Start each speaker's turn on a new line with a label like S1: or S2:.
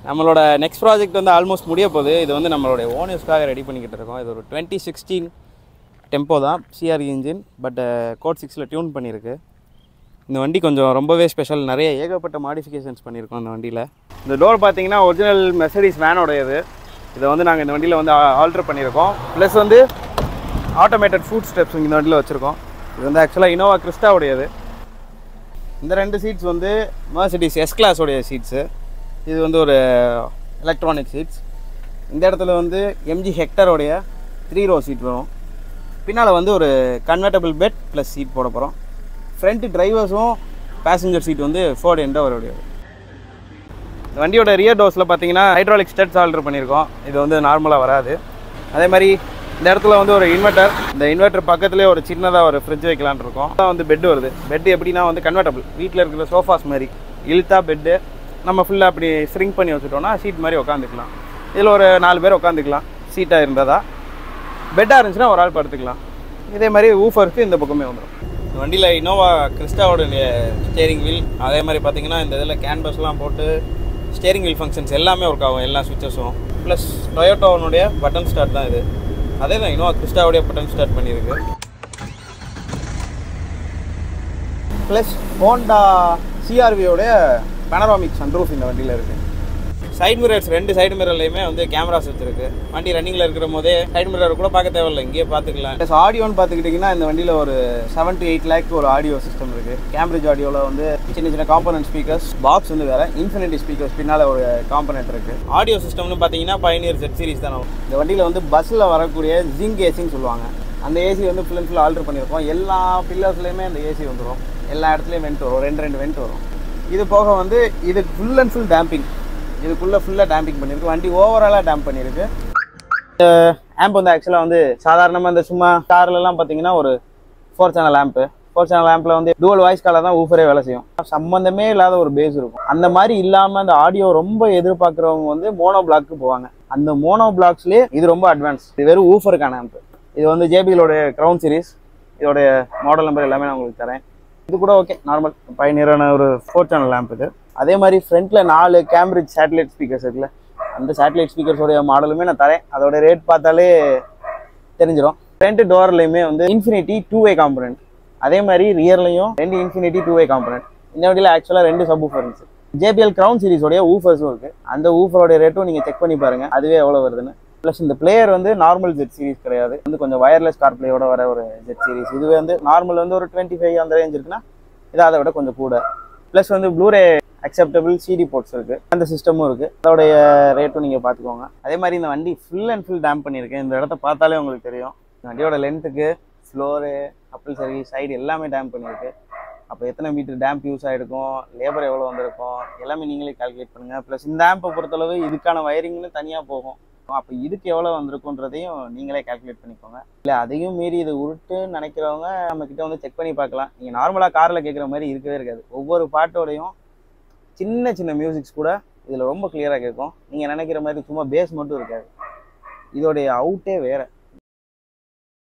S1: நம்மளோட next project வந்து almost முடிய போகுது இது வந்து நம்மளுடைய ஓனர்ஸ்க்காக ரெடி பண்ணிக்கிட்டு இருக்கோம் இது ஒரு டுவெண்ட்டி சிக்ஸ்டீன் டெம்போ தான் சிஆர்இ இன்ஜின் பட் கோட் சிக்ஸில் டியூன் பண்ணியிருக்கு இந்த வண்டி கொஞ்சம் ரொம்பவே ஸ்பெஷல் நிறைய ஏகப்பட்ட மாடிஃபிகேஷன்ஸ் பண்ணியிருக்கோம் இந்த வண்டியில் இந்த டோர் பார்த்தீங்கன்னா ஒரிஜினல் மெசடிஸ் வேனோடையது இதை வந்து நாங்கள் இந்த வண்டியில் வந்து ஆல்டர் பண்ணியிருக்கோம் ப்ளஸ் வந்து ஆட்டோமேட்டட் ஃபுட் ஸ்டெப்ஸ் இந்த வண்டியில் வச்சுருக்கோம் இது வந்து ஆக்சுவலாக இனோவா கிறிஸ்டாவுடையது இந்த ரெண்டு சீட்ஸ் வந்து மர்சிடிஸ் எஸ் கிளாஸோடைய சீட்ஸு இது வந்து ஒரு எலக்ட்ரானிக் சீட்ஸ் இந்த இடத்துல வந்து எம்ஜி ஹெக்டரோடைய த்ரீ ரோ சீட் வரும் பின்னால் வந்து ஒரு கன்வெர்டபிள் பெட் ப்ளஸ் சீட் போட போகிறோம் ஃப்ரண்ட் டிரைவர்ஸும் பேசஞ்சர் சீட் வந்து ஃபோர்டு எண்டோவருடைய இந்த வண்டியோட ரியர் டோர்ஸில் பார்த்தீங்கன்னா ஹைட்ராலிக் ஸ்டெட்ஸ் ஆல்டர் பண்ணியிருக்கோம் இது வந்து நார்மலாக வராது அதே மாதிரி இந்த இடத்துல வந்து ஒரு இன்வெர்ட்டர் இந்த இன்வெர்ட்டர் பக்கத்துலேயே ஒரு சின்னதாக ஒரு ஃப்ரிட்ஜ் வைக்கலான்னு இருக்கோம் அதான் வந்து பெட் வருது பெட் எப்படின்னா வந்து கன்வெர்டபிள் வீட்டில் இருக்கிற சோஃபாஸ் மாதிரி இழுத்தா பெட்டு நம்ம ஃபுல்லாக அப்படி ஸ்ரிங்க் பண்ணி வச்சுட்டோம்னா சீட் மாதிரி உட்காந்துக்கலாம் இதில் ஒரு நாலு பேர் உட்காந்துக்கலாம் சீட்டாக இருந்ததா பெட்டாக இருந்துச்சுன்னா ஒரு ஆள் படுத்துக்கலாம் இதே மாதிரி ஊஃபருக்கு இந்த பக்கமே வந்துடும் இந்த வண்டியில் இனோவா கிறிஸ்டாவோட ஸ்டேரிங் வீல் அதே மாதிரி பார்த்தீங்கன்னா இந்த இதில் கேன்வஸ்லாம் போட்டு ஸ்டேரிங் வீல் ஃபங்க்ஷன்ஸ் எல்லாமே ஒர்க் ஆகும் எல்லா சுவிச்சஸும் ப்ளஸ் டொயோட்டோனுடைய பட்டன் ஸ்டார்ட் தான் இது அதே தான் இனோவா கிறிஸ்டாவுடைய பட்டன் ஸ்டார்ட் பண்ணியிருக்கு ப்ளஸ் ஹோண்டா சிஆர்வியோடைய பேனராமிக் சன்ரூஃப் இந்த வண்டியில் இருக்குது சைடு மிரர்ஸ் ரெண்டு சைடு மிரர்லையுமே வந்து கேமராஸ் வச்சிருக்கு வண்டி ரன்னிங்கில் இருக்கிற போதே சைடு மிரர் கூட பார்க்க தேவையில்லை இங்கேயே பார்த்துக்கலாம் ப்ளஸ் ஆடியோன்னு பார்த்துக்கிட்டிங்கன்னா இந்த வண்டியில் ஒரு செவன் டு எயிட் லேக் ஒரு ஆடியோ சிஸ்டம் இருக்குது கேம்பிரிட்ஜ் ஆடியோவில் வந்து சின்ன சின்ன காம்பனன்ட் ஸ்பீக்கர்ஸ் பாக்ஸ் வந்து வேறு இன்ஃபினிட்டி ஸ்பீக்கர்ஸ் பின்னால் ஒரு காம்பனன்ட் இருக்குது ஆடியோ சிஸ்டம்னு பார்த்தீங்கன்னா பயனியர் செட் சீரிஸ் தானே இந்த வண்டியில் வந்து பஸ்ஸில் வரக்கூடிய ஜிங்க் ஏசின்னு சொல்லுவாங்க அந்த ஏசி வந்து ஃபுல் அண்ட் ஃபுல் ஆல்டர் பண்ணியிருக்கோம் எல்லா பில்லர்ஸ்லையுமே அந்த ஏசி வந்துடும் எல்லா இடத்துலையும் வெண்ட் வரும் ரெண்டு ரெண்டு வெண்ட் வரும் இது போக வந்து இது ஃபுல் அண்ட் ஃபுல் டேம்பிங் இதுக்குள்ளே ஃபுல்லாக டேம்பிங் பண்ணியிருக்கு வண்டி ஓவராலாக டேம்ப் பண்ணியிருக்கு ஆம்ப் வந்து ஆக்சுவலாக வந்து சாதாரணமாக இந்த சும்மா கார்லலாம் பார்த்தீங்கன்னா ஒரு four channel amp four channel ஆம்பில் வந்து டூவல் வாய்ஸ் காலில் தான் ஊஃபரே வேலை செய்யும் சம்மந்தமே இல்லாத ஒரு பேஸ் இருக்கும் அந்த மாதிரி இல்லாமல் அந்த ஆடியோ ரொம்ப எதிர்பார்க்குறவங்க வந்து மோனோ பிளாக்கு போவாங்க அந்த மோனோ பிளாக்ஸ்லேயே இது ரொம்ப அட்வான்ஸ் இது வெறும் ஊஃபருக்கான ஆம்ப் இது வந்து ஜேபிஎலோட க்ரௌன் சீரிஸ் இதோடைய மாடல் நம்பர் எல்லாமே நான் உங்களுக்கு தரேன் இது கூட ஓகே நார்மல் பயனியரான ஒரு ஃபோர் சேனல் லேம்ப் இது அதே மாதிரி ஃப்ரண்ட்ல நாலு கேம்பிரிட்ஜ் சேட்டலைட் ஸ்பீக்கர்ஸ் இருக்குல்ல அந்த சேட்டலைட் ஸ்பீக்கர்ஸோடைய மாடலுமே நான் தரேன் அதோட ரேட் பார்த்தாலே தெரிஞ்சிடும் ஃப்ரண்ட் டோர்லையுமே வந்து இன்ஃபினிட்டி டூ வே காம்பனன்ட் அதே மாதிரி ரியர்லையும் ரெண்டு இன்ஃபினிட்டி டூ வே காம்பனன்ட் இந்த வண்டியில் ஆக்சுவலாக ரெண்டு சப் ஊஃபர் இருந்துச்சு ஜேபிஎல் க்ரௌன் சீரிஸோடைய ஊஃபர்ஸும் இருக்கு அந்த ஊஃபரோட ரேட்டும் நீங்கள் செக் பண்ணி பாருங்க அதுவே எவ்வளோ வருதுன்னு ப்ளஸ் இந்த பிளேயர் வந்து நார்மல் ஜெட் சீரிஸ் கிடையாது வந்து கொஞ்சம் வயர்லெஸ் கார் பிளேயோட வர ஒரு ஜெட் சீரிஸ் இதுவே வந்து நார்மல் வந்து ஒரு டுவெண்ட்டி ஃபைவ் அந்த ரேஞ்ச் இருக்குன்னா இது அதை விட கொஞ்சம் கூட ப்ளஸ் வந்து ப்ளூரே அக்செப்டபிள் சிடி போர்ட்ஸ் இருக்கு அந்த சிஸ்டமும் இருக்கு அதோடைய ரேட்டும் நீங்க பாத்துக்கோங்க அதே மாதிரி இந்த வண்டி ஃபுல் அண்ட் ஃபுல் டேம்ப் பண்ணியிருக்கேன் இந்த இடத்த பார்த்தாலே உங்களுக்கு தெரியும் இந்த வண்டியோட லென்த்துக்கு ஃப்ளோரு கப்பல் சர்வீஸ் சைடு எல்லாமே டேம்ப் பண்ணியிருக்கு அப்போ எத்தனை மீட்டர் டேம்ப் யூஸ் ஆகிருக்கும் லேபர் எவ்வளோ வந்திருக்கும் எல்லாமே நீங்களே கால்குலேட் பண்ணுங்கள் ப்ளஸ் இந்த ஆம்பை பொறுத்தளவு இதுக்கான வயரிங்னு தனியாக போகும் அப்போ இதுக்கு எவ்வளோ வந்திருக்குன்றதையும் நீங்களே கால்குலேட் பண்ணிக்கோங்க இல்லை அதையும் மீறி இது உருட்டுன்னு நினைக்கிறவங்க நம்ம கிட்ட வந்து செக் பண்ணி பார்க்கலாம் நீங்கள் நார்மலாக காரில் கேட்குற மாதிரி இருக்கவே இருக்காது ஒவ்வொரு பாட்டோடையும் சின்ன சின்ன மியூசிக்ஸ் கூட இதில் ரொம்ப கிளியராக கேட்கும் நீங்கள் நினைக்கிற மாதிரி சும்மா பேஸ் மட்டும் இருக்காது இதோடைய அவுட்டே வேறு